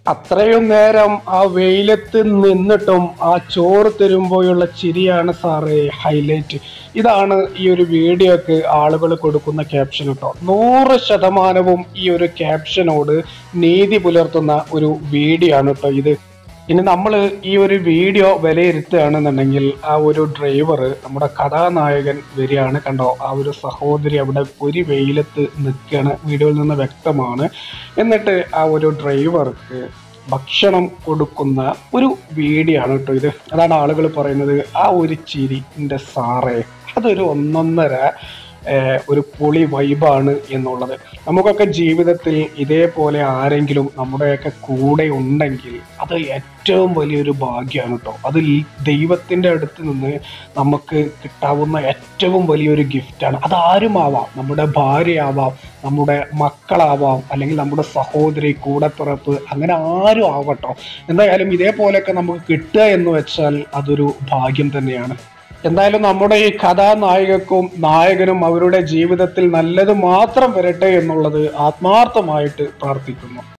അത്രയും നേരം ആ വെയിലത്ത് നിന്നിട്ടും ആ ചോറ് തരുമ്പോഴുള്ള ചിരിയാണ് സാറേ ഹൈലൈറ്റ് ഇതാണ് ഈ ഒരു വീഡിയോക്ക് ആളുകൾ കൊടുക്കുന്ന ക്യാപ്ഷൻ കേട്ടോ നൂറ് ശതമാനവും ഈ ഒരു ക്യാപ്ഷനോട് നീതി പുലർത്തുന്ന ഒരു വീഡിയോ ആണ് കേട്ടോ ഇത് ഇനി നമ്മൾ ഈ ഒരു വീഡിയോ വിലയിരുത്തുകയാണെന്നുണ്ടെങ്കിൽ ആ ഒരു ഡ്രൈവർ നമ്മുടെ കഥാനായകൻ വരികയാണ് കണ്ടോ ആ ഒരു സഹോദരി അവിടെ ഒരു വെയിലത്ത് നിൽക്കുകയാണ് വീഡിയോയിൽ നിന്ന് വ്യക്തമാണ് എന്നിട്ട് ആ ഒരു ഡ്രൈവർക്ക് ഭക്ഷണം കൊടുക്കുന്ന ഒരു വീഡിയോ ആണ് കേട്ടോ ഇത് അതാണ് ആളുകൾ പറയുന്നത് ആ ഒരു ചിരി എൻ്റെ സാറേ അതൊരു ഒന്നൊന്നര ഏഹ്, ഒരു പൊളി വൈബാണ് എന്നുള്ളത് നമുക്കൊക്കെ ജീവിതത്തിൽ ഇതേപോലെ ആരെങ്കിലും നമ്മുടെയൊക്കെ കൂടെ ഉണ്ടെങ്കിൽ അത് ഏറ്റവും വലിയൊരു ഭാഗ്യമാണ് കേട്ടോ അത് ഈ ദൈവത്തിൻ്റെ അടുത്ത് നിന്ന് നമുക്ക് കിട്ടാവുന്ന ഏറ്റവും വലിയൊരു ഗിഫ്റ്റാണ് അത് ആരുമാവാം നമ്മുടെ ഭാര്യയാവാം നമ്മുടെ മക്കളാവാം അല്ലെങ്കിൽ നമ്മുടെ സഹോദരി കൂടപ്പിറപ്പ് അങ്ങനെ ആരും ആവട്ടോ എന്തായാലും ഇതേപോലെയൊക്കെ നമുക്ക് കിട്ടുക എന്ന് വെച്ചാൽ അതൊരു ഭാഗ്യം തന്നെയാണ് എന്തായാലും നമ്മുടെ ഈ കഥാനായികക്കും നായകനും അവരുടെ ജീവിതത്തിൽ നല്ലത് മാത്രം വരട്ടെ എന്നുള്ളത് ആത്മാർത്ഥമായിട്ട് പ്രാർത്ഥിക്കുന്നു